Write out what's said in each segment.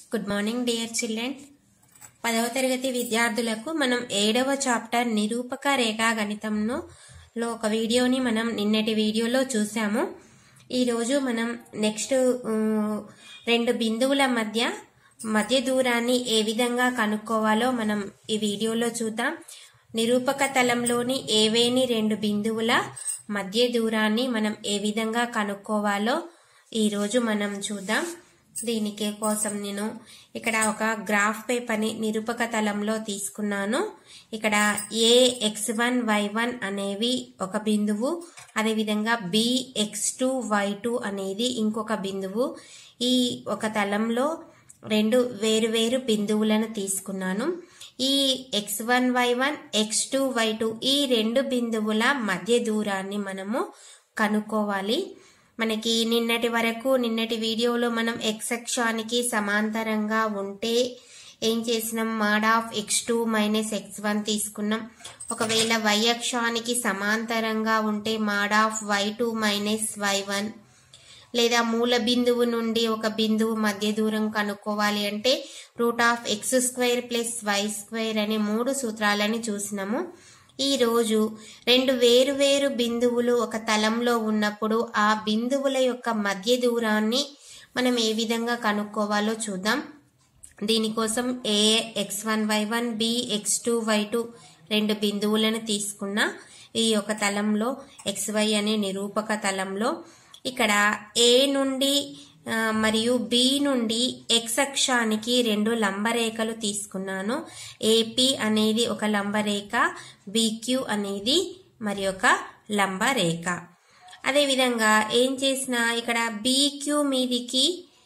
good morning dear children పదవ తరగతి విద్యార్థులకు మనం ఏడవ చాప్టర్ నిరూపక రేఖా గణితంలో లో ఒక వీడియోని మనం నిన్నటి వీడియోలో చూసాము ఈరోజు మనం నెక్స్ట్ ఊ, రెండు బిందువుల మధ్య మధ్య దూరాన్ని ఏ విధంగా కనుక్కోవాలో మనం ఈ వీడియోలో చూద్దాం నిరూపక తలంలోని ఏవేని రెండు బిందువుల మధ్య దూరాన్ని మనం ఏ విధంగా కనుక్కోవాలో ఈరోజు మనం చూద్దాం దీనికి కోసం నేను ఇక్కడ ఒక గ్రాఫ్ పేపర్ని నిరూపక తలంలో తీసుకున్నాను ఇక్కడ A x one y one అనేవి ఒక బిందువు అదేవిధంగా B x two y two అనేది ఇంకొక బిందువు ఈ ఒక తలంలో రెండు వేరు వేరు బిందువులను తీసుకున్నాను ఈ x one y one x two y two ఈ రెండు బిందువుల మధ్య దూరాన్ని మనము కనుక్కోవాలి మనకి నిన్నటి వరకు నిన్నటి వీడియోలో మనం ఎక్స్ అక్షానికి సమాంతరంగా ఉంటే ఏం చేసినాం mod of x two minus x one తీసుకున్నాం ఒకవేళ వై అక్షానికి సమాంతరంగా ఉంటే mod of y two minus y one లేదా మూల బిందువు నుండి ఒక బిందువు మధ్య దూరం కనుక్కోవాలి అంటే root of x square plus y square అనే మూడు సూత్రాలని చూసినాము ఈ రోజు రెండు వేరు వేరు బిందువులు ఒక తలంలో ఉన్నప్పుడు ఆ బిందువుల యొక్క మధ్య దూరాన్ని మనం ఏ విధంగా కనుక్కోవాలో చూద్దాం దీనికోసం A x one y one B x two y two రెండు బిందువులను తీసుకున్న ఈ యొక్క తలంలో ఎక్స్ వై అనే నిరూపక తలంలో ఇక్కడ ఏ నుండి ఆ, మరియు బి నుండి ఎక్స్ అక్షానికి రెండు లంబరేఖలు తీసుకున్నాను ఏపీ అనేది ఒక లంబరేఖ బిక్యూ అనేది మరి ఒక లంబరేఖ అదేవిధంగా ఏం చేసిన ఇక్కడ బీక్యూ మీదికి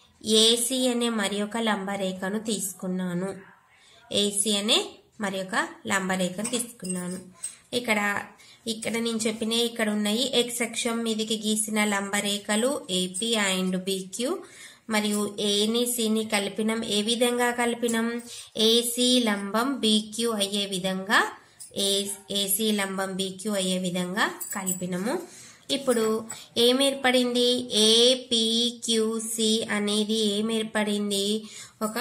ఏసీ అనే మరి ఒక లంబరేఖను తీసుకున్నాను ఏసీ అనే మరి ఒక లంబరేఖను తీసుకున్నాను ఇక్కడ ఇక్కడ నేను చెప్పిన ఇక్కడ ఉన్నాయి ఎక్స్ అక్షం మీదకి గీసిన లంబరేఖలు ఏపీ అండ్ బీక్యూ మరియు ఏని సిని కలిపినం ఏ విధంగా కలిపినం ఏసీ లంబం బీక్యూ అయ్యే విధంగా ఏ ఏసీ లంబం బీక్యూ అయ్యే విధంగా కలిపినము ఇప్పుడు ఏం ఏర్పడింది ఏపీక్యూసి అనేది ఏం ఏర్పడింది ఒక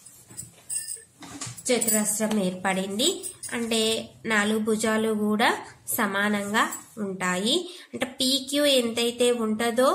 చతురస్రం ఏర్పడింది అంటే నాలుగు భుజాలు కూడా సమానంగా ఉంటాయి అంటే పీక్యూ ఎంతైతే ఉంటుందో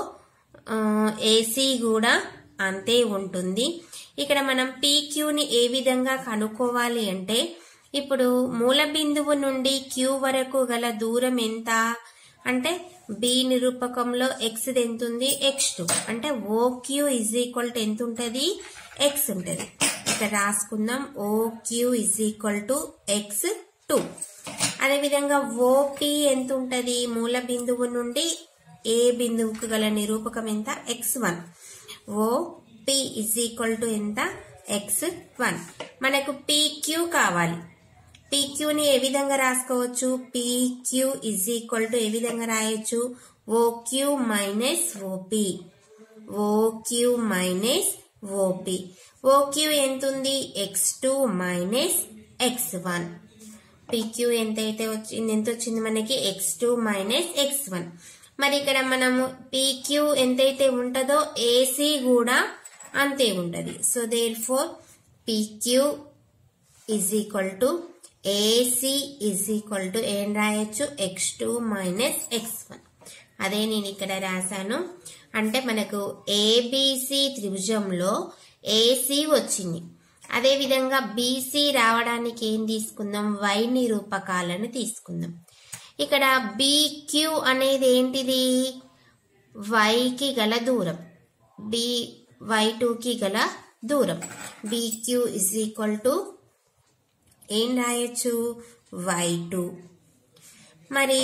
ఏసీ కూడా అంతే ఉంటుంది ఇక్కడ మనం పీక్యూని ఏ విధంగా కనుక్కోవాలి అంటే ఇప్పుడు మూల బిందువు నుండి క్యూ వరకు గల దూరం ఎంత అంటే బి నిరూపకంలో ఎక్స్ ఎంత ఉంది ఎక్స్ టూ అంటే O Q is equal to ఎంత ఉంటుంది ఎక్స్ ఉంటుంది ఇక్కడ రాసుకుందాం O Q is equal to x two అదేవిధంగా ఓపి ఎంత ఉంటుంది మూల బిందువు నుండి ఏ బిందువుకు గల నిరూపకం ఎంత x one O P is equal to ఎంత ఎక్స్ వన్ మనకు పీక్యూ కావాలి పీక్యూని ఏ విధంగా రాసుకోవచ్చు పీక్యూ ఇజ్ ఈక్వల్ టు ఏ విధంగా రాయొచ్చు OQ minus OP OQ minus OP OQ ఎంత ఉంది x two minus x one PQ ఎంతైతే వచ్చింది ఎంత వచ్చింది మనకి x two minus x one మరి ఇక్కడ మనము పీక్యూ ఎంతైతే ఉంటుందో ఏసీ కూడా అంతే ఉంటది so therefore PQ is equal to AC is equal to ఏం రాయొచ్చు x two minus x one అదే నేను ఇక్కడ రాశాను అంటే మనకు ఏబిసి త్రిభుజంలో ఏసీ వచ్చింది అదే విధంగా బీసీ రావడానికి ఏం తీసుకుందాం వై నిరూపకాలను తీసుకుందాం ఇక్కడ బీక్యూ అనేది ఏంటిది వైకి గల దూరం బి వై టూకి గల దూరం బీక్యూ ఇజ్ ఈక్వల్ టు ఏం రాయొచ్చు వై టూ మరి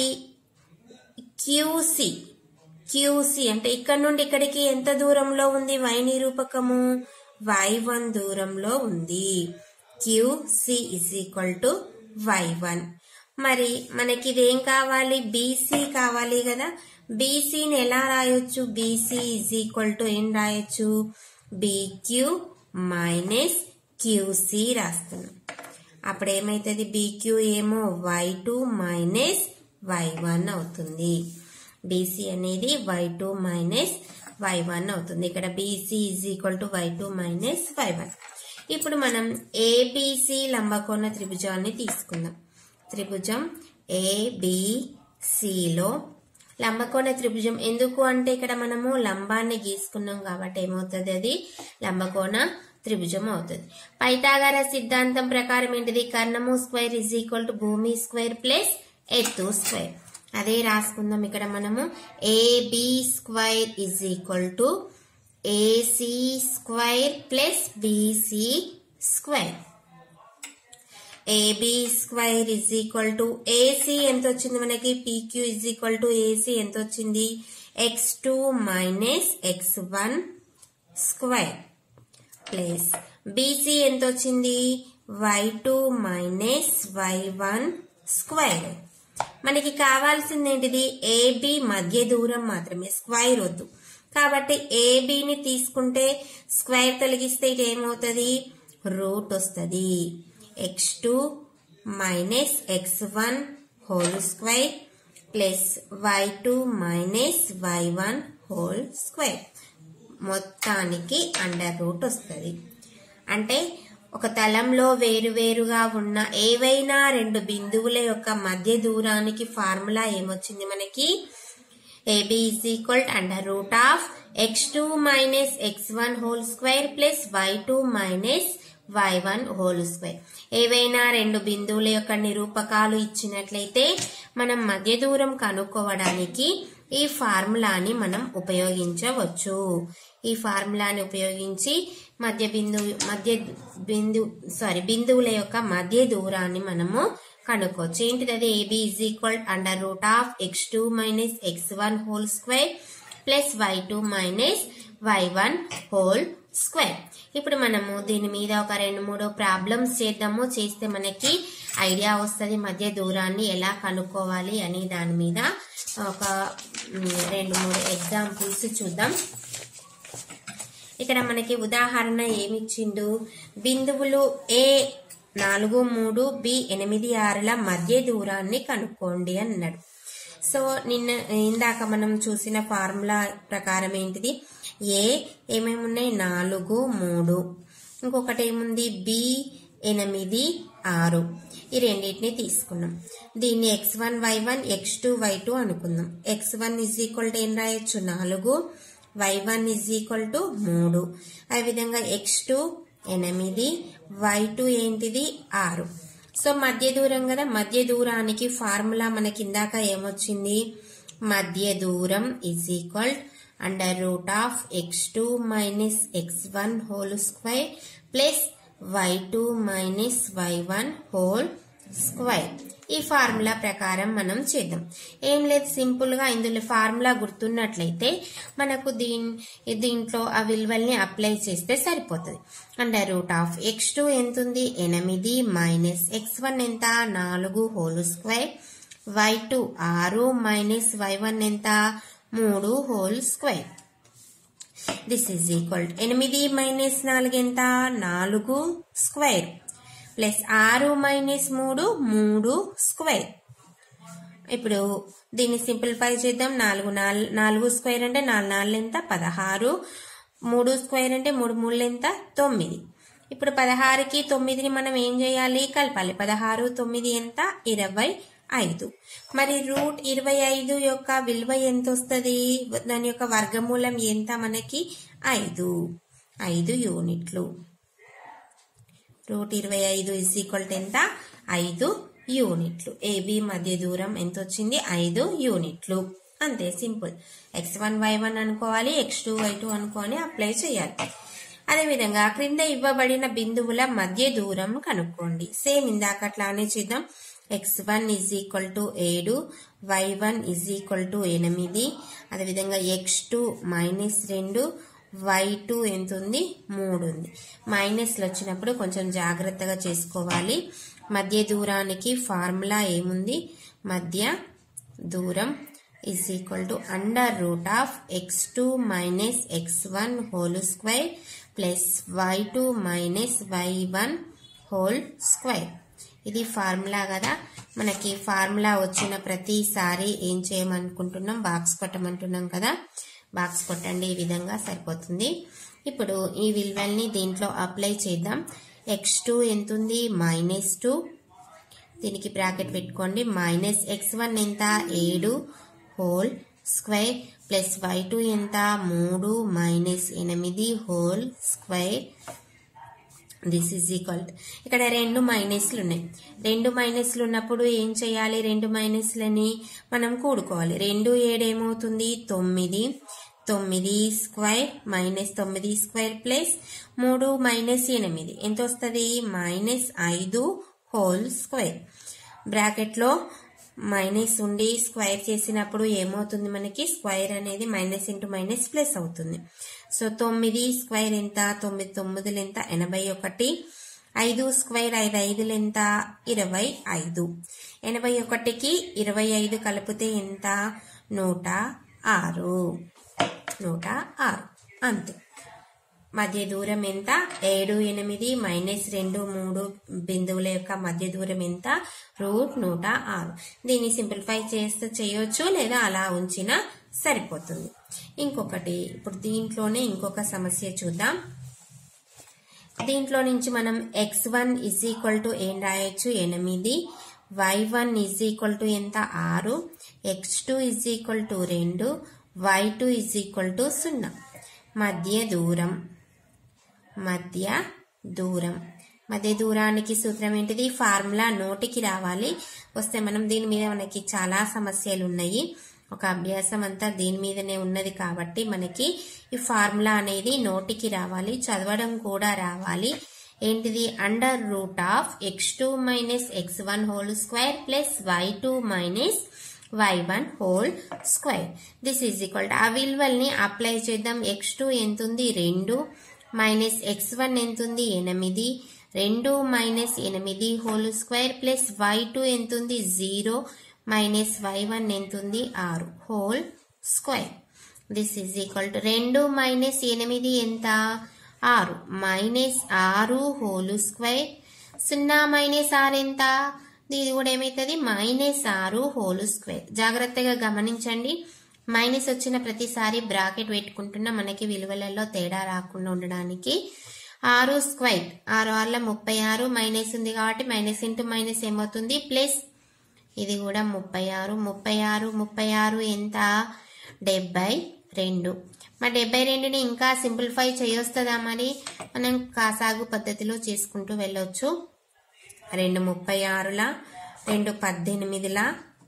క్యూసి క్యూసి అంటే ఇక్కడ నుండి ఇక్కడికి ఎంత దూరంలో ఉంది వై నిరూపకము వై వన్ దూరంలో ఉంది QC is equal to y one మరి మనకి ఇదేం కావాలి బీసీ కావాలి కదా బీసీని ఎలా రాయొచ్చు బీసీ ఇజ్ ఈక్వల్ టు ఏం రాయొచ్చు బీక్యూ మైనస్ క్యూసి రాస్తున్నాం అప్పుడు ఏమైతుంది బీక్యూ ఏమో y two minus y one అవుతుంది బీసీ అనేది y two minus y one అవుతుంది ఇక్కడ BC is equal to y two minus y one ఇప్పుడు మనం ఏబిసి లంబకోణ త్రిభుజాన్ని తీసుకుందాం త్రిభుజం ఏబిసిలో లంబకోణ త్రిభుజం ఎందుకు అంటే ఇక్కడ మనము లంబాన్ని గీసుకున్నాం కాబట్టి ఏమవుతుంది అది లంబకోణ త్రిభుజం అవుతుంది పైతాగార సిద్ధాంతం ప్రకారం ఏంటిది కర్ణము స్క్వేర్ ఇజ్ ఈక్వల్ టు భూమి స్క్వేర్ ప్లస్ ఎత్తు స్క్వేర్ అదే రాసుకుందాం ఇక్కడ మనము AB square is equal to AC square plus BC square AB square is equal to AC ఎంత వచ్చింది మనకి PQ is equal to AC ఎంత వచ్చింది x two minus x one square plus BC ఎంత వచ్చింది y two minus y one square మనకి కావాల్సింది ఏంటిది ఏబి మధ్య దూరం మాత్రమే స్క్వైర్ వద్దు కాబట్టి ఏబిని తీసుకుంటే స్క్వైర్ తొలగిస్తే ఇది ఏమవుతుంది రూట్ వస్తుంది x two minus x one whole square plus y two minus y one whole square మొత్తానికి అండర్ రూట్ వస్తుంది అంటే ఒక తలంలో వేరువేరుగా ఉన్న ఏవైనా రెండు బిందువుల యొక్క మధ్య దూరానికి ఫార్ములా ఏమొచ్చింది మనకి AB is equal under root of x two minus x one whole square plus y two minus y one whole square ఏవైనా రెండు బిందువుల యొక్క నిరూపకాలు ఇచ్చినట్లయితే మనం మధ్య దూరం కనుక్కోవడానికి ఈ ఫార్ములాని మనం ఉపయోగించవచ్చు ఈ ఫార్ములాని ఉపయోగించి మధ్య బిందువు మధ్య బిందు సారీ బిందువుల యొక్క మధ్య దూరాన్ని మనము కనుక్కోవచ్చు ఏంటిది అది AB is equal under root of x two minus x one whole square plus y two minus y one whole square ఇప్పుడు మనము దీని మీద ఒక రెండు మూడు ప్రాబ్లమ్స్ చేద్దాము చేస్తే మనకి ఐడియా వస్తుంది మధ్య దూరాన్ని ఎలా కనుక్కోవాలి అని దాని మీద ఒక మ్, రెండు మూడు ఎగ్జాంపుల్స్ చూద్దాం ఇక్కడ మనకి ఉదాహరణ ఏమిచ్చిండు బిందువులు ఏ నాలుగు మూడు బి ఎనిమిది ఆరుల మధ్య దూరాన్ని కనుక్కోండి అన్నాడు సో నిన్న ఇందాక మనం చూసిన ఫార్ములా ప్రకారం ఏంటిది ఏ ఏమేమి ఉన్నాయి నాలుగు మూడు ఇంకొకటి ఏముంది బి ఎనిమిది ఆరు ఈ రెండింటిని తీసుకున్నాం దీన్ని x one y one x two y two అనుకుందాం x one is equal to ఏం రాయొచ్చు నాలుగు y one is equal to మూడు అదేవిధంగా ఎక్స్ టూ ఎనిమిది వై టూ ఏంటిది ఆరు సో మధ్య దూరం కదా మధ్య దూరానికి ఫార్ములా మనకి ఇందాక ఏమొచ్చింది మధ్య దూరం is equal under root of x two minus x one whole square plus y two minus y one whole square ఈ ఫార్ములా ప్రకారం మనం చేద్దాం ఏం లేదు సింపుల్ గా ఇందులో ఫార్ములా గుర్తున్నట్లయితే మనకు దీని దీంట్లో ఆ విలువల్ని అప్లై చేస్తే సరిపోతుంది under root of x two ఎంత ఉంది ఎనిమిది మైనస్ ఎక్స్ వన్ ఎంత నాలుగు హోల్ స్క్వేర్ వై టూ ఆరు మైనస్ వై వన్ ఎంత మూడు whole square this is equal ఎనిమిది మైనస్ నాలుగు ఎంత నాలుగు స్క్వేర్ ప్లస్ ఆరు మైనస్ మూడు మూడు స్క్వేర్ ఇప్పుడు దీన్ని సింప్లిఫై చేద్దాం నాలుగు నాల్- నాలుగు స్క్వేర్ అంటే నాలుగు నాలుగు ఎంత పదహారు మూడు స్క్వేర్ అంటే మూడు మూడు ఎంత తొమ్మిది ఇప్పుడు పదహారుకి తొమ్మిదిని మనం ఏం చేయాలి కలపాలి పదహారు తొమ్మిది ఎంత ఇరవై ఐదు మరి రూట్ ఇరవై ఐదు యొక్క విలువ ఎంత వస్తుంది దాని యొక్క వర్గమూలం ఎంత మనకి ఐదు ఐదు యూనిట్లు రూట్ ఇరవై ఐదు ఇస్ ఈక్వల్ టు ఎంత ఐదు యూనిట్లు ఏబి మధ్య దూరం ఎంత వచ్చింది ఐదు యూనిట్లు అంతే simple x one y one అనుకోవాలి ఎక్స్ టూ వై టూ అనుకోని అప్లై చేయాలి అదేవిధంగా క్రింద ఇవ్వబడిన బిందువుల మధ్య దూరం కనుక్కోండి సేమ్ ఇందాకట్లానే చేద్దాం x one is equal to ఏడు y one is equal to ఎనిమిది అదేవిధంగా ఎక్స్ టూ మైనస్ రెండు వై టూ ఎంత ఉంది మూడు ఉంది మైనస్లు వచ్చినప్పుడు కొంచెం జాగ్రత్తగా చేసుకోవాలి మధ్య దూరానికి ఫార్ములా ఏముంది మధ్య దూరం is equal to under root of x two minus x one whole square plus y two minus y one whole square ఇది ఫార్ములా కదా మనకి ఫార్ములా వచ్చిన ప్రతిసారి ఏం చేయమనుకుంటున్నాం బాక్స్ కొట్టమంటున్నాం కదా బాక్స్ కొట్టండి ఈ విధంగా సరిపోతుంది ఇప్పుడు ఈ విలువల్ని దీంట్లో అప్లై చేద్దాం ఎక్స్ టూ ఎంత ఉంది మైనస్ టూ దీనికి బ్రాకెట్ పెట్టుకోండి మైనస్ ఎక్స్ వన్ ఎంత ఏడు whole square plus y two ఎంత మూడు మైనస్ ఎనిమిది whole square this is equal ఇక్కడ రెండు మైనస్లు ఉన్నాయి రెండు మైనస్లు ఉన్నప్పుడు ఏం చేయాలి రెండు మైనస్లని మనం కూడుకోవాలి రెండు ఏడు ఏమవుతుంది తొమ్మిది తొమ్మిది స్క్వేర్ మైనస్ తొమ్మిది స్క్వేర్ ప్లస్ మూడు మైనస్ ఎనిమిది ఎంత వస్తుంది మైనస్ ఐదు హోల్ స్క్వేర్ బ్రాకెట్లో మైనస్ ఉండి స్క్వేర్ చేసినప్పుడు ఏమవుతుంది మనకి స్క్వేర్ అనేది మైనస్ ఇంటూ మైనస్ ప్లస్ అవుతుంది సో తొమ్మిది స్క్వేర్ ఎంత తొమ్మిది తొమ్మిదిలు ఎంత ఎనభై ఒకటి ఐదు స్క్వేర్ ఐదు ఐదులు ఎంత ఇరవై ఐదు ఎనభై ఒకటికి ఇరవై ఐదు కలిపితే ఎంత నూట ఆరు నూట ఆరు అంతే మధ్య దూరం ఎంత ఏడు ఎనిమిది మైనస్ రెండు మూడు బిందువుల యొక్క మధ్య దూరం ఎంత రూట్ నూట ఆరు దీన్ని సింప్లిఫై చేస్తే చేయొచ్చు లేదా అలా ఉంచినా సరిపోతుంది ఇంకొకటి ఇప్పుడు దీంట్లోనే ఇంకొక సమస్య చూద్దాం దీంట్లో నుంచి మనం x one is equal to ఏం రాయొచ్చు ఎనిమిది y one is equal to ఎంత ఆరు x two is equal to రెండు y two is equal to సున్నా మధ్య దూరం మధ్య దూరం మధ్య దూరానికి సూత్రం ఏంటిది ఫార్ములా నోటికి రావాలి వస్తే మనం దీని మీద మనకి చాలా సమస్యలు ఉన్నాయి ఒక అభ్యాసం అంతా దీని మీదనే ఉన్నది కాబట్టి మనకి ఈ ఫార్ములా అనేది నోటికి రావాలి చదవడం కూడా రావాలి ఏంటిది under root of x two minus x one whole square plus y two minus y one whole square this is equal ఆ విలువల్ని అప్లై చేద్దాం ఎక్స్ టూ ఎంత ఉంది రెండు మైనస్ ఎక్స్ వన్ ఎంత ఉంది ఎనిమిది రెండు మైనస్ ఎనిమిది whole square plus y two ఎంత ఉంది జీరో మైనస్ వై వన్ ఎంత ఉంది ఆరు whole square this is equal to రెండు మైనస్ ఎనిమిది ఎంత ఆరు మైనస్ ఆరు హోల్ స్క్వేర్ సున్నా మైనస్ ఆరు ఎంత ఇది కూడా ఏమవుతుంది మైనస్ ఆరు హోల్ స్క్వేర్ జాగ్రత్తగా గమనించండి మైనస్ వచ్చిన ప్రతిసారి బ్రాకెట్ పెట్టుకుంటున్నా మనకి విలువలలో తేడా రాకుండా ఉండడానికి ఆరు స్క్వైర్ ఆరు ఆరుల ముప్పై ఆరు మైనస్ ఉంది కాబట్టి మైనస్ ఇంటూ మైనస్ ఏమవుతుంది ప్లస్ ఇది కూడా ముప్పై ఆరు ముప్పై ఆరు ముప్పై ఆరు ఎంత డెబ్బై రెండు మరి డెబ్బై రెండుని ఇంకా సింప్లిఫై చేయొస్తుందా మరి మనం కాసాగు పద్ధతిలో చేసుకుంటూ వెళ్ళొచ్చు రెండు ముప్పై ఆరుల రెండు పద్దెనిమిదిల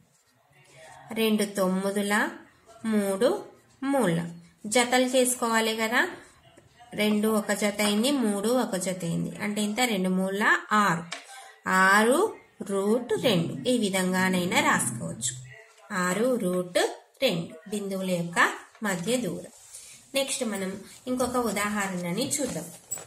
రెండు తొమ్మిదిల మూడు మూల జతలు చేసుకోవాలి కదా రెండు ఒక జత అయింది మూడు ఒక జత అయింది అంటే ఇంత రెండు మూల ఆరు ఆరు రూట్ రెండు ఈ విధంగానైనా రాసుకోవచ్చు ఆరు రూట్ రెండు బిందువుల యొక్క మధ్య దూరం నెక్స్ట్ మనం ఇంకొక ఉదాహరణని చూద్దాం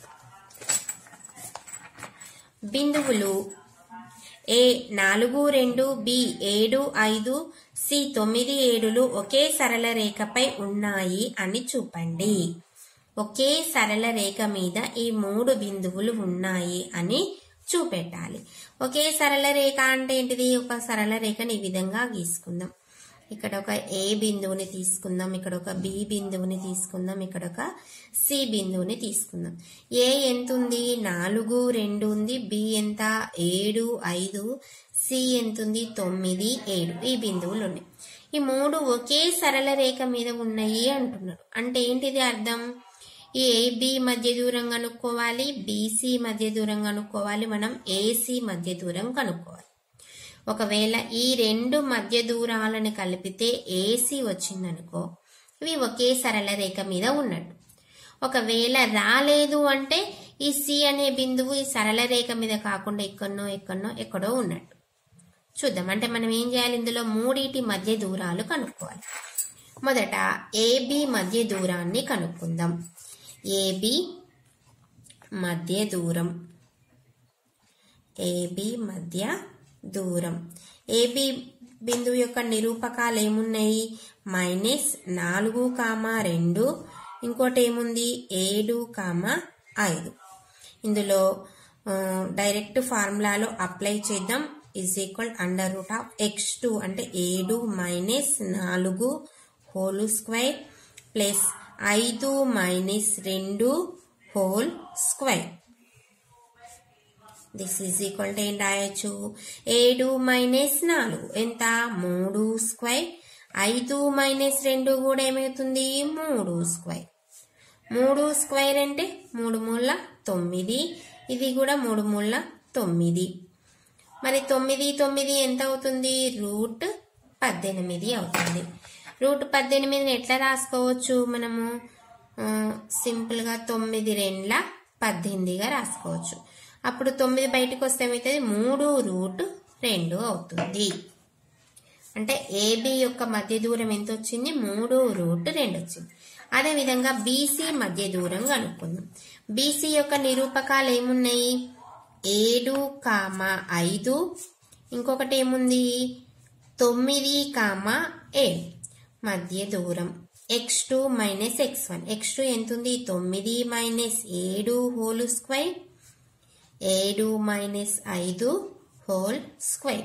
బిందువులు ఏ నాలుగు రెండు బి ఏడు ఐదు సి తొమ్మిది ఏడులు ఒకే సరళ రేఖపై ఉన్నాయి అని చూపండి ఒకే సరళ రేఖ మీద ఈ మూడు బిందువులు ఉన్నాయి అని చూపెట్టాలి ఒకే సరళ రేఖ అంటే ఏంటిది ఒక సరళ రేఖని ఈ విధంగా గీసుకుందాం ఇక్కడ ఒక ఏ బిందువుని తీసుకుందాం ఇక్కడ ఒక బి బిందువుని తీసుకుందాం ఇక్కడ ఒక సి బిందువుని తీసుకుందాం ఏ ఎంత ఉంది నాలుగు రెండు ఉంది బి ఎంత ఏడు ఐదు సి ఎంత ఉంది తొమ్మిది ఏడు ఈ బిందువులు ఉన్నాయి ఈ మూడు ఒకే సరళ రేఖ మీద ఉన్నాయి అంటున్నారు అంటే ఏంటిది అర్థం ఈ ఏబి మధ్య దూరం కనుక్కోవాలి బీసీ మధ్య దూరం కనుక్కోవాలి మనం ఏసీ మధ్య దూరం కనుక్కోవాలి ఒకవేళ ఈ రెండు మధ్య దూరాలను కలిపితే ఏసీ వచ్చిందనుకో ఇవి ఒకే సరళ రేఖ మీద ఉన్నట్టు ఒకవేళ రాలేదు అంటే ఈ సి అనే బిందువు ఈ సరళ రేఖ మీద కాకుండా ఎక్కడనో ఎక్కడనో ఎక్కడో ఉన్నట్టు చూద్దాం అంటే మనం ఏం చేయాలి ఇందులో మూడిటి మధ్య దూరాలు కనుక్కోవాలి మొదట ఏబి మధ్య దూరాన్ని కనుక్కుందాం ఏబి మధ్య దూరం ఏబి మధ్య దూరం ఏబి బిందువు యొక్క నిరూపకాలు ఏమున్నాయి మైనస్ నాలుగు కామా రెండు ఇంకోటి ఏముంది ఏడు కామా ఐదు ఇందులో ఆ, డైరెక్ట్ ఫార్ములాలో అప్లై చేద్దాం is equal under root of x two అంటే ఏడు మైనస్ నాలుగు హోల్ స్క్వేర్ ప్లస్ ఐదు మైనస్ రెండు whole square this is equal to ఏం రాయొచ్చు ఏడు మైనస్ నాలుగు ఎంత మూడు స్క్వేర్ ఐదు మైనస్ రెండు కూడా ఏమవుతుంది మూడు స్క్వేర్ మూడు స్క్వేర్ అంటే మూడు మూల తొమ్మిది ఇది కూడా మూడు మూల తొమ్మిది మరి తొమ్మిది తొమ్మిది ఎంత అవుతుంది రూట్ పద్దెనిమిది అవుతుంది రూట్ పద్దెనిమిదిని ఎట్లా రాసుకోవచ్చు మనము ఆ, సింపుల్గా తొమ్మిది రెండ్ల పద్దెనిమిదిగా రాసుకోవచ్చు అప్పుడు తొమ్మిది బయటకు వస్తే ఏమవుతుంది మూడు రూట్ రెండు అవుతుంది అంటే ఏబి యొక్క మధ్య దూరం ఎంత వచ్చింది మూడు రూట్ రెండు వచ్చింది అదే విధంగా బీసీ మధ్య దూరం కనుక్కుందాం బీసీ యొక్క నిరూపకాలు ఏమున్నాయి ఏడు కామ ఐదు ఇంకొకటి ఏముంది తొమ్మిది కామ ఏడు మధ్య దూరం x two minus x one x two ఎంత ఉంది తొమ్మిది మైనస్ ఏడు హోల్ స్క్వేర్ ఏడు మైనస్ ఐదు హోల్ స్క్వేర్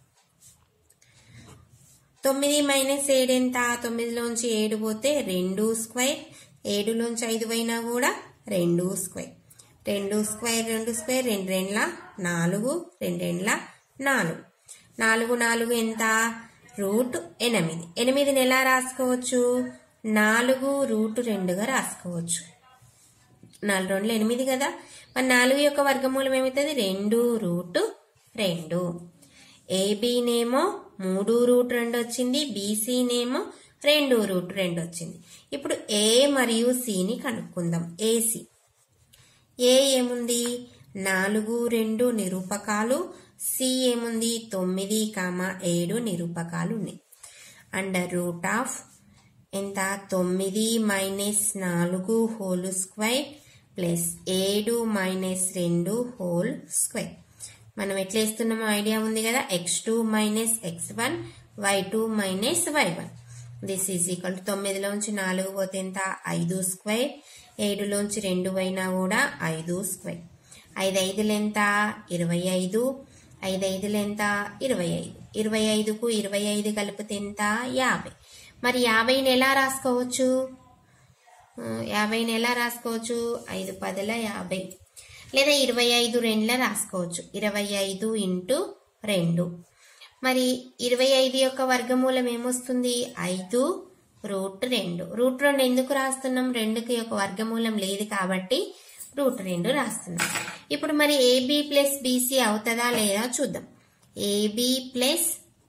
తొమ్మిది మైనస్ ఏడు ఎంత తొమ్మిదిలోంచి ఏడు పోతే రెండు స్క్వేర్ ఏడులోంచి ఐదు పోయినా కూడా రెండు స్క్వేర్ రెండు స్క్వేర్ రెండు స్క్వేర్ రెండు రెండ్ల నాలుగు రెండు రెండ్ల నాలుగు నాలుగు నాలుగు ఎంత రూట్ ఎనిమిది ఎనిమిదిని ఎలా రాసుకోవచ్చు నాలుగు రూట్ రెండుగా రాసుకోవచ్చు నాలుగు రెండులు ఎనిమిది కదా మరి నాలుగు యొక్క వర్గమూలం ఏమవుతుంది రెండు రూట్ రెండు ఏబీనేమో మూడు రూట్ రెండు వచ్చింది బీసీనేమో రెండు రూట్ రెండు వచ్చింది ఇప్పుడు ఏ మరియు సిని కనుక్కుందాం ఏసి ఏ ఏముంది నాలుగు రెండు నిరూపకాలు సి ఏముంది తొమ్మిది కామ ఏడు నిరూపకాలు ఉన్నాయి అండర్ రూట్ ఆఫ్ ఎంత తొమ్మిది మైనస్ నాలుగు హోల్ స్క్వేర్ ప్లస్ ఏడు మైనస్ రెండు హోల్ స్క్వేర్ మనం ఎట్లా వేస్తున్నామో ఐడియా ఉంది కదా x two minus x one y two minus y one this is equal to తొమ్మిదిలోంచి నాలుగు పోతే ఎంత ఐదు స్క్వేర్ ఏడులోంచి రెండు పోయినా కూడా ఐదు స్క్వేర్ ఐదు ఐదులు ఎంత ఇరవై ఐదు ఐదు ఐదులు ఎంత ఇరవై ఐదు ఇరవై ఐదుకు ఇరవై ఐదు కలిపితే ఎంత యాభై మరి యాభైని ఎలా రాసుకోవచ్చు ఆ, యాభైని ఎలా రాసుకోవచ్చు ఐదు పదుల యాభై లేదా ఇరవై ఐదు రెండుల రాసుకోవచ్చు ఇరవై ఐదు ఇంటూ రెండు మరి ఇరవై ఐదు యొక్క వర్గమూలం ఏమొస్తుంది ఐదు రూట్ రెండు రూట్ రెండు ఎందుకు రాస్తున్నాం రెండుకి యొక్క వర్గమూలం లేదు కాబట్టి రూట్ రెండు రాస్తున్నాం ఇప్పుడు మరి ఏబి ప్లస్ బీసీ అవుతుందా లేదా చూద్దాం AB plus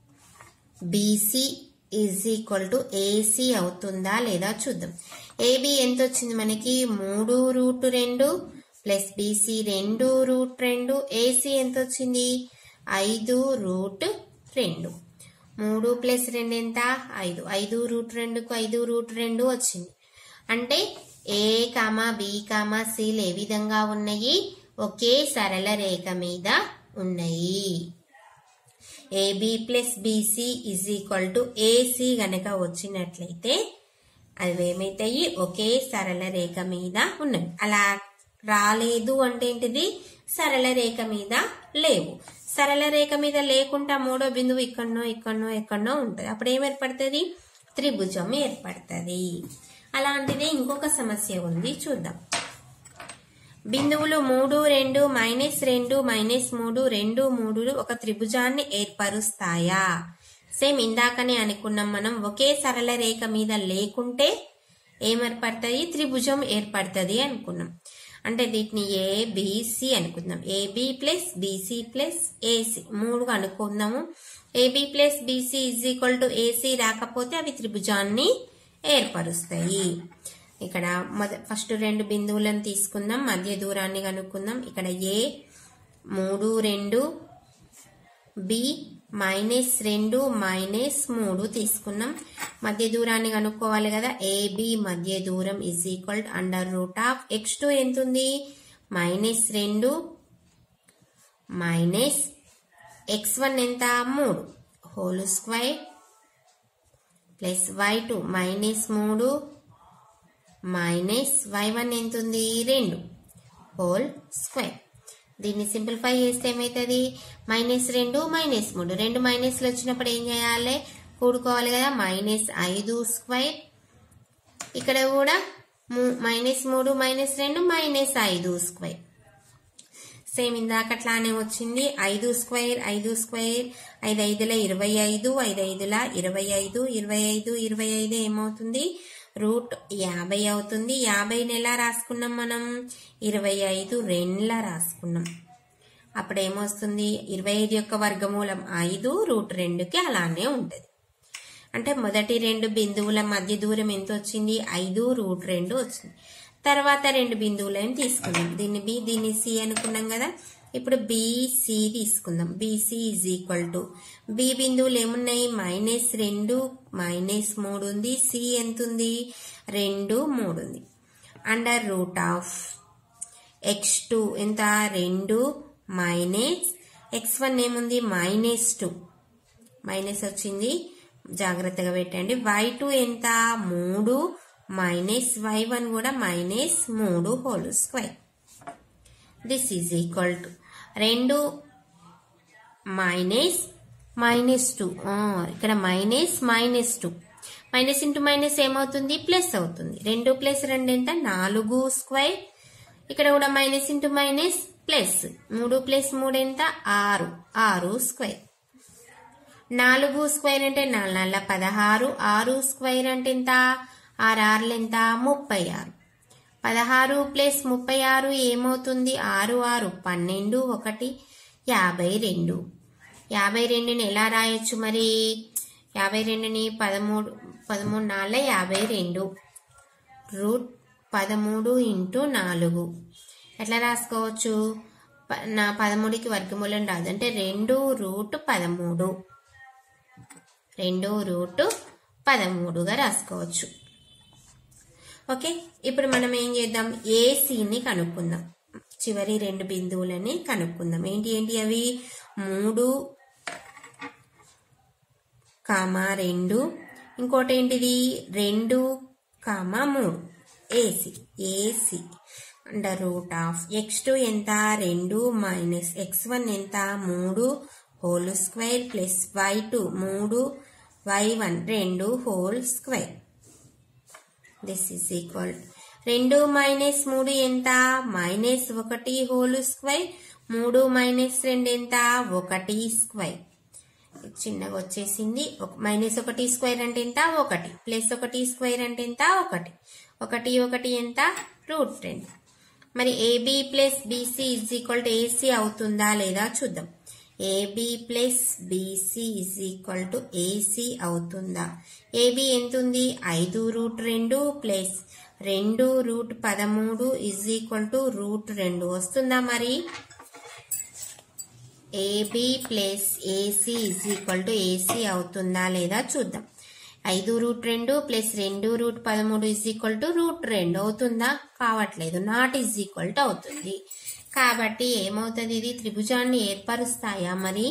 BC is equal to AC అవుతుందా లేదా చూద్దాం ఏబి ఎంత వచ్చింది మనకి మూడు రూట్ రెండు ప్లస్ బీసీ రెండు రూట్ రెండు ఏసీ ఎంత వచ్చింది ఐదు రూట్ రెండు మూడు ప్లస్ రెండు ఎంత ఐదు ఐదు రూట్ రెండుకు ఐదు రూట్ రెండు వచ్చింది అంటే ఏ కామా బి కామా సిలు ఏ విధంగా ఉన్నాయి ఒకే సరళ రేఖ మీద ఉన్నాయి AB plus BC is equal to AC గనక వచ్చినట్లయితే అవి ఏమైతాయి ఒకే సరళ రేఖ మీద ఉన్నాయి అలా రాలేదు అంటే ఏంటిది సరళ రేఖ మీద లేవు సరళ రేఖ మీద లేకుండా మూడో బిందువు ఇక్కడనో ఇక్కడనో ఎక్కడనో ఉంటుంది అప్పుడు ఏం ఏర్పడుతుంది త్రిభుజం ఏర్పడుతుంది అలాంటిదే ఇంకొక సమస్య ఉంది చూద్దాం బిందువులు మూడు రెండు మైనస్ రెండు మైనస్ మూడు రెండు మూడులు ఒక త్రిభుజాన్ని ఏర్పరుస్తాయా సేమ్ ఇందాకనే అనుకున్నాం మనం ఒకే సరళ రేఖ మీద లేకుంటే ఏమేర్పడుతుంది త్రిభుజం ఏర్పడుతుంది అనుకున్నాం అంటే వీటిని ఏ బిసి అనుకుందాం AB plus BC plus AC మూడు అనుకుందాము AB plus BC is equal to AC రాకపోతే అవి త్రిభుజాన్ని ఏర్పరుస్తాయి ఇక్కడ మొద ఫస్ట్ రెండు బిందువులను తీసుకుందాం మధ్య దూరాన్ని కనుక్కుందాం ఇక్కడ ఏ మూడు రెండు బి మైనస్ రెండు మైనస్ మూడు తీసుకున్నాం మధ్య దూరాన్ని కనుక్కోవాలి కదా ఏబి మధ్య దూరం is equal under root of x two ఎంత ఉంది మైనస్ రెండు మైనస్ ఎక్స్ వన్ ఎంత మూడు whole square plus y two minus మూడు మైనస్ వై వన్ ఎంత ఉంది రెండు హోల్ స్క్వేర్ దీన్ని సింప్లిఫై చేస్తే ఏమవుతుంది మైనస్ రెండు మైనస్ మూడు రెండు మైనస్లు వచ్చినప్పుడు ఏం చేయాలి కూడుకోవాలి కదా మైనస్ ఐదు స్క్వేర్ ఇక్కడ కూడా మైనస్ మూడు మైనస్ రెండు మైనస్ ఐదు స్క్వేర్ సేమ్ ఇందాక అట్లానే వచ్చింది ఐదు స్క్వేర్ ఐదు స్క్వేర్ ఐదు ఐదుల ఇరవై ఐదు ఐదు ఐదుల ఇరవై ఐదు ఇరవై ఐదు ఇరవై ఐదు ఏమవుతుంది రూట్ యాభై అవుతుంది యాభైని ఎలా రాసుకున్నాం మనం ఇరవై ఐదు రెండ్లా రాసుకున్నాం అప్పుడు ఏమొస్తుంది ఇరవై ఐదు యొక్క వర్గమూలం ఐదు రూట్ రెండుకి అలానే ఉంటుంది అంటే మొదటి రెండు బిందువుల మధ్య దూరం ఎంత వచ్చింది ఐదు రూట్ రెండు వచ్చింది తర్వాత రెండు బిందువులను తీసుకుందాం దీన్ని బి దీన్ని సి అనుకున్నాం కదా ఇప్పుడు బీసీ తీసుకుందాం BC is equal to B బిందువులు ఏమున్నాయి మైనస్ రెండు మైనస్ మూడు ఉంది సి ఎంత ఉంది రెండు మూడు ఉంది under root of x two ఎంత రెండు మైనస్ ఎక్స్ వన్ ఏముంది మైనస్ టూ మైనస్ వచ్చింది జాగ్రత్తగా పెట్టండి వై టూ ఎంత మూడు మైనస్ వై వన్ కూడా మైనస్ మూడు whole square this is equal to రెండు మైనస్ మైనస్ టూ ఇక్కడ minus minus two minus into minus ఏమవుతుంది ప్లస్ అవుతుంది రెండు ప్లస్ రెండు ఎంత నాలుగు స్క్వేర్ ఇక్కడ కూడా మైనస్ ఇంటూ మైనస్ ప్లస్ మూడు ప్లస్ మూడు ఎంత ఆరు ఆరు స్క్వేర్ నాలుగు స్క్వేర్ అంటే నాలుగు నాలుగు పదహారు ఆరు స్క్వేర్ అంటే ఎంత ఆరు ఆరులు ఎంత ముప్పై ఆరు పదహారు ప్లస్ ముప్పై ఆరు ఏమవుతుంది ఆరు ఆరు పన్నెండు ఒకటి యాభై రెండు యాభై రెండుని ఎలా రాయొచ్చు మరి యాభై రెండుని పదమూడు పదమూడు నాలుగు యాభై రెండు రూట్ పదమూడు ఇంటూ నాలుగు ఎట్లా రాసుకోవచ్చు ప- నా పదమూడుకి వర్గమూలం రాదు అంటే రెండు రూట్ పదమూడు రెండు రూట్ పదమూడుగా రాసుకోవచ్చు ఓకే ఇప్పుడు మనం ఏం చేద్దాం ఏసీని కనుక్కుందాం చివరి రెండు బిందువులని కనుక్కుందాం ఏంటి ఏంటి అవి మూడు కామా రెండు ఇంకోటి ఏంటిది రెండు కామా మూడు AC AC under root of x two ఎంత రెండు మైనస్ ఎక్స్ వన్ ఎంత మూడు whole square plus y two మూడు వై వన్ రెండు whole square this is equal రెండు మైనస్ మూడు ఎంత మైనస్ ఒకటి హోల్ స్క్వేర్ మూడు మైనస్ రెండు ఎంత ఒకటి స్క్వేర్ చిన్నగా వచ్చేసింది మైనస్ ఒకటి స్క్వేర్ అంటే ఎంత ఒకటి ప్లస్ ఒకటి స్క్వేర్ అంటే ఎంత ఒకటి ఒకటి ఒకటి ఎంత రూట్ రెండు మరి AB plus BC is equal to AC అవుతుందా లేదా చూద్దాం AB plus BC is equal to AC అవుతుందా ఏబి ఎంత ఉంది ఐదు రూట్ రెండు ప్లస్ రెండు రూట్ పదమూడు ఇజ్ ఈక్వల్ టు రూట్ రెండు వస్తుందా మరి AB plus AC is equal to AC అవుతుందా లేదా చూద్దాం ఐదు రూట్ రెండు ప్లస్ రెండు రూట్ పదమూడు ఇజ్ ఈక్వల్ టు రూట్ రెండు అవుతుందా కావట్లేదు నాట్ ఇజ్ ఈక్వల్ టు అవుతుంది కాబట్టి ఏమవుతుంది ఇది త్రిభుజాన్ని ఏర్పరుస్తాయా మరి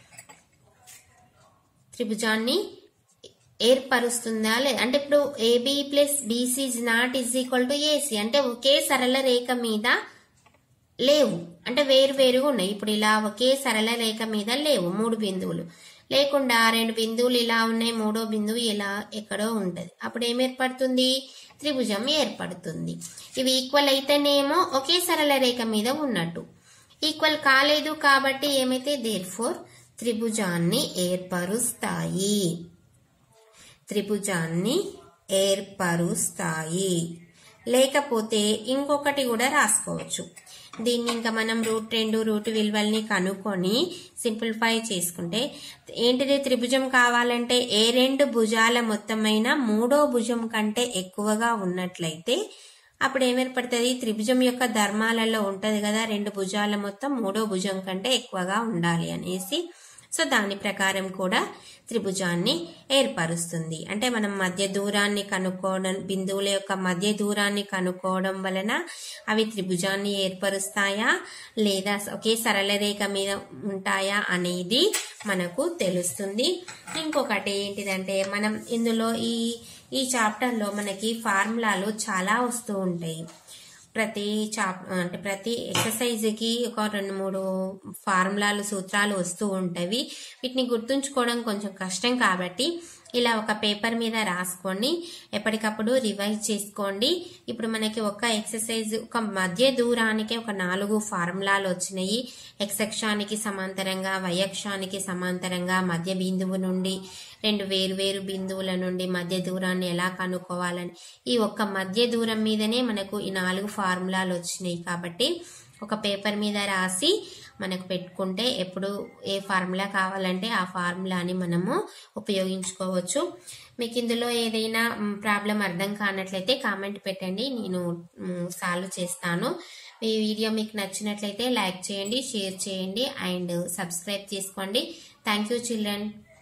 త్రిభుజాన్ని ఏర్పరుస్తుందా లేదా అంటే ఇప్పుడు AB plus BC is not is equal to AC అంటే ఒకే సరళ రేఖ మీద లేవు అంటే వేరు వేరుగా ఉన్నాయి ఇప్పుడు ఇలా ఒకే సరళ రేఖ మీద లేవు మూడు బిందువులు లేకుండా రెండు బిందువులు ఇలా ఉన్నాయి మూడో బిందువు ఇలా ఎక్కడో ఉంటది అప్పుడు ఏం ఏర్పడుతుంది త్రిభుజం ఏర్పడుతుంది ఇవి ఈక్వల్ అయితేనేమో ఒకే సరళ రేఖ మీద ఉన్నట్టు ఈక్వల్ కాలేదు కాబట్టి ఏమైతే దేర్ ఫోర్ త్రిభుజాన్ని ఏర్పరుస్తాయి త్రిభుజాన్ని ఏర్పరుస్తాయి లేకపోతే ఇంకొకటి కూడా రాసుకోవచ్చు దీన్ని ఇంకా మనం రూట్ రెండు రూట్ విలువల్ని కనుక్కొని సింప్లిఫై చేసుకుంటే ఏంటిది త్రిభుజం కావాలంటే ఏ రెండు భుజాల మొత్తమైన మూడో భుజం కంటే ఎక్కువగా ఉన్నట్లయితే అప్పుడు ఏమేర్పడుతుంది త్రిభుజం యొక్క ధర్మాలలో ఉంటది కదా రెండు భుజాల మొత్తం మూడో భుజం కంటే ఎక్కువగా ఉండాలి అనేసి సో దాని ప్రకారం కూడా త్రిభుజాన్ని ఏర్పరుస్తుంది అంటే మనం మధ్య దూరాన్ని కనుక్కోవడం బిందువుల యొక్క మధ్య దూరాన్ని కనుక్కోవడం వలన అవి త్రిభుజాన్ని ఏర్పరుస్తాయా లేదా ఒకే సరళ రేఖ మీద ఉంటాయా అనేది మనకు తెలుస్తుంది ఇంకొకటి ఏంటిదంటే మనం ఇందులో ఈ ఈ చాప్టర్లో మనకి ఫార్ములాలు చాలా వస్తూ ఉంటాయి ప్రతి చాప్ అంటే ప్రతి ఎక్సర్సైజ్కి ఒక రెండు మూడు ఫార్ములాలు సూత్రాలు వస్తూ ఉంటాయి వీటిని గుర్తుంచుకోవడం కొంచెం కష్టం కాబట్టి ఇలా ఒక పేపర్ మీద రాసుకోండి ఎప్పటికప్పుడు రివైజ్ చేసుకోండి ఇప్పుడు మనకి ఒక ఎక్సర్సైజ్ ఒక మధ్య దూరానికి ఒక నాలుగు ఫార్ములాలు వచ్చినాయి ఎక్స్ అక్షానికి సమాంతరంగా వై అక్షానికి సమాంతరంగా మధ్య బిందువు నుండి రెండు వేరు వేరు బిందువుల నుండి మధ్య దూరాన్ని ఎలా కనుక్కోవాలని ఈ ఒక్క మధ్య దూరం మీదనే మనకు ఈ నాలుగు ఫార్ములాలు వచ్చినాయి కాబట్టి ఒక పేపర్ మీద రాసి మనకు పెట్టుకుంటే ఎప్పుడు ఏ ఫార్ములా కావాలంటే ఆ ఫార్ములాని మనము ఉపయోగించుకోవచ్చు మీకు ఇందులో ఏదైనా ప్రాబ్లం అర్థం కానట్లయితే కామెంట్ పెట్టండి నేను సాల్వ్ చేస్తాను ఈ వీడియో మీకు నచ్చినట్లయితే లైక్ చేయండి షేర్ చేయండి అండ్ సబ్స్క్రైబ్ చేసుకోండి థ్యాంక్ యూ చిల్డ్రన్